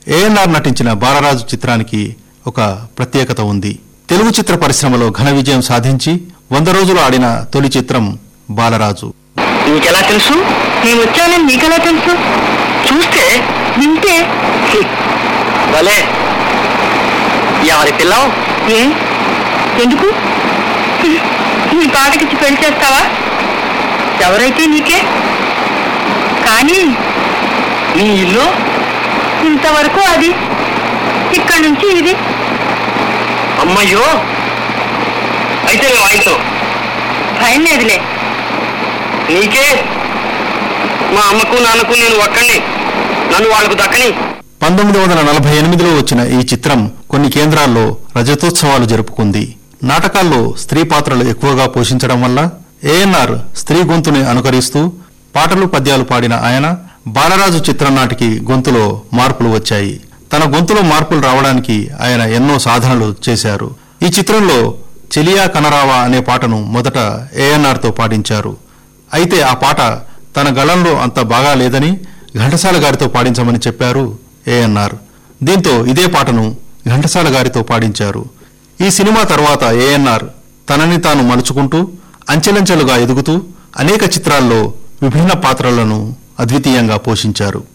ఏఎన్ఆర్ నటించిన బాలరాజు చిత్రానికి ఒక ప్రత్యేకత ఉంది తెలుగు చిత్ర పరిశ్రమలో ఘన విజయం సాధించి వంద రోజులు ఆడిన తొలి చిత్రం బాలరాజు నీకెలా తెలుసు నేను వచ్చానని నీకెలా తెలుసు చూస్తే వింటే భలే ఎవరి పిల్లవు ఏ ఎందుకు నీ పాటకిచ్చి పెళ్లి చేస్తావా ఎవరైతే నీకే కానీ నీ ఇల్లు ఇంతవరకు అది ఇక్కడి నుంచి ఇది అమ్మయ్యో అయితే వాయితో భయం లేదులే నీకే మా అమ్మకు నాన్నకు నేను ఒక్కడిని నన్ను వాళ్ళకు దక్కని పంతొమ్మిది వందల నలభై ఎనిమిదిలో వచ్చిన ఈ చిత్రం కొన్ని కేంద్రాల్లో రజతోత్సవాలు జరుపుకుంది నాటకాల్లో స్త్రీ పాత్రలు ఎక్కువగా పోషించడం వల్ల ఏఎన్ఆర్ స్త్రీ గొంతుని అనుకరిస్తూ పాటలు పద్యాలు పాడిన ఆయన బాలరాజు చిత్రం నాటికి గొంతులో మార్పులు వచ్చాయి తన గొంతులో మార్పులు రావడానికి ఆయన ఎన్నో సాధనలు చేశారు ఈ చిత్రంలో చెలియా కనరావా అనే పాటను మొదట ఏఎన్ఆర్ తో పాడించారు అయితే ఆ పాట తన గళంలో అంత బాగా లేదని ఘంటసాల గారితో పాడించమని చెప్పారు ఏఎన్ఆర్ దీంతో ఇదే పాటను ఘంటసాల గారితో పాడించారు ఈ సినిమా తర్వాత ఏఎన్ఆర్ తనని తాను మలుచుకుంటూ అంచెలంచెలుగా ఎదుగుతూ అనేక చిత్రాల్లో విభిన్న పాత్రలను అద్వితీయంగా పోషించారు